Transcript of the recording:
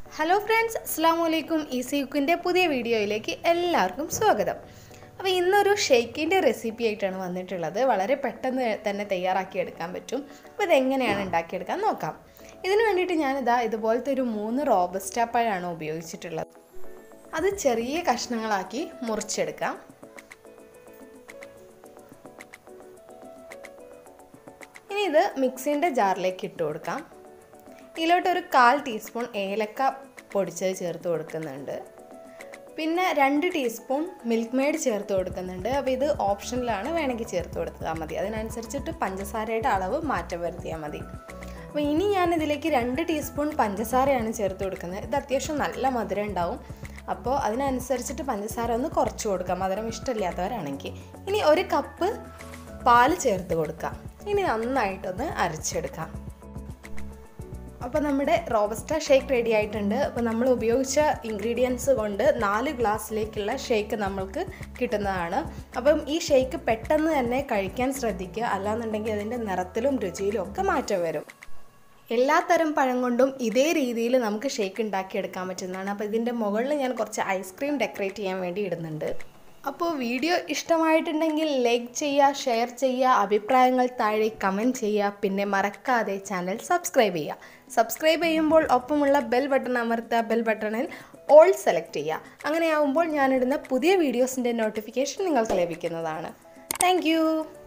hello friends അസ്സാം വലൈക്കും easy കുക്കിൻ്റെ പുതിയ വീഡിയോയിലേക്ക് എല്ലാവർക്കും സ്വാഗതം അപ്പോൾ ഇന്നൊരു ഷെയ്ക്കിൻ്റെ റെസിപ്പി ആയിട്ടാണ് വന്നിട്ടുള്ളത് വളരെ പെട്ടെന്ന് തന്നെ തയ്യാറാക്കി എടുക്കാൻ പറ്റും അപ്പോൾ ഇതെങ്ങനെയാണ് ഉണ്ടാക്കിയെടുക്കാൻ നോക്കാം ഇതിന് വേണ്ടിയിട്ട് ഞാനിതാ ഇതുപോലത്തെ ഒരു മൂന്ന് റോബസ്റ്റ പഴമാണ് ഉപയോഗിച്ചിട്ടുള്ളത് അത് ചെറിയ കഷ്ണങ്ങളാക്കി മുറിച്ചെടുക്കാം ഇനി ഇത് മിക്സിൻ്റെ ജാറിലേക്ക് ഇട്ട് കൊടുക്കാം ഇതിലോട്ടൊരു കാൽ ടീസ്പൂൺ ഏലക്ക പൊടിച്ചത് ചേർത്ത് കൊടുക്കുന്നുണ്ട് പിന്നെ രണ്ട് ടീസ്പൂൺ മിൽക്ക് മെയ്ഡ് ചേർത്ത് കൊടുക്കുന്നുണ്ട് അപ്പോൾ ഇത് ഓപ്ഷനിലാണ് വേണമെങ്കിൽ ചേർത്ത് കൊടുത്താൽ മതി അതിനനുസരിച്ചിട്ട് പഞ്ചസാരയുടെ അളവ് മാറ്റം വരുത്തിയാൽ മതി അപ്പോൾ ഇനി ഞാൻ ഇതിലേക്ക് രണ്ട് ടീസ്പൂൺ പഞ്ചസാരയാണ് ചേർത്ത് കൊടുക്കുന്നത് ഇത് അത്യാവശ്യം നല്ല മധുരം ഉണ്ടാവും അപ്പോൾ അതിനനുസരിച്ചിട്ട് പഞ്ചസാര ഒന്ന് കുറച്ച് കൊടുക്കാം മധുരം ഇഷ്ടമില്ലാത്തവരാണെങ്കിൽ ഇനി ഒരു കപ്പ് പാല് ചേർത്ത് കൊടുക്കാം ഇനി നന്നായിട്ടൊന്ന് അരച്ചെടുക്കാം അപ്പോൾ നമ്മുടെ റോബസ്റ്റ ഷേക്ക് റെഡി ആയിട്ടുണ്ട് അപ്പോൾ നമ്മൾ ഉപയോഗിച്ച ഇൻഗ്രീഡിയൻസ് കൊണ്ട് നാല് ഗ്ലാസ്സിലേക്കുള്ള ഷേക്ക് നമ്മൾക്ക് കിട്ടുന്നതാണ് അപ്പം ഈ ഷേക്ക് പെട്ടെന്ന് തന്നെ കഴിക്കാൻ ശ്രദ്ധിക്കുക അല്ലാന്നുണ്ടെങ്കിൽ അതിൻ്റെ നിറത്തിലും രുചിയിലും ഒക്കെ മാറ്റം വരും എല്ലാ തരം പഴം കൊണ്ടും ഇതേ രീതിയിൽ നമുക്ക് ഷേക്ക് ഉണ്ടാക്കിയെടുക്കാൻ പറ്റുന്നതാണ് അപ്പോൾ ഇതിൻ്റെ മുകളിൽ ഞാൻ കുറച്ച് ഐസ്ക്രീം ഡെക്കറേറ്റ് ചെയ്യാൻ വേണ്ടി ഇടുന്നുണ്ട് അപ്പോൾ വീഡിയോ ഇഷ്ടമായിട്ടുണ്ടെങ്കിൽ ലൈക്ക് ചെയ്യുക ഷെയർ ചെയ്യുക അഭിപ്രായങ്ങൾ താഴെ കമൻറ്റ് ചെയ്യുക പിന്നെ മറക്കാതെ ചാനൽ സബ്സ്ക്രൈബ് ചെയ്യുക സബ്സ്ക്രൈബ് ചെയ്യുമ്പോൾ ഒപ്പമുള്ള ബെൽ ബട്ടൺ അമർത്തുക ബെൽ ബട്ടണിൽ ഓൾ സെലക്ട് ചെയ്യുക അങ്ങനെയാവുമ്പോൾ ഞാനിടുന്ന പുതിയ വീഡിയോസിൻ്റെ നോട്ടിഫിക്കേഷൻ നിങ്ങൾക്ക് ലഭിക്കുന്നതാണ് താങ്ക്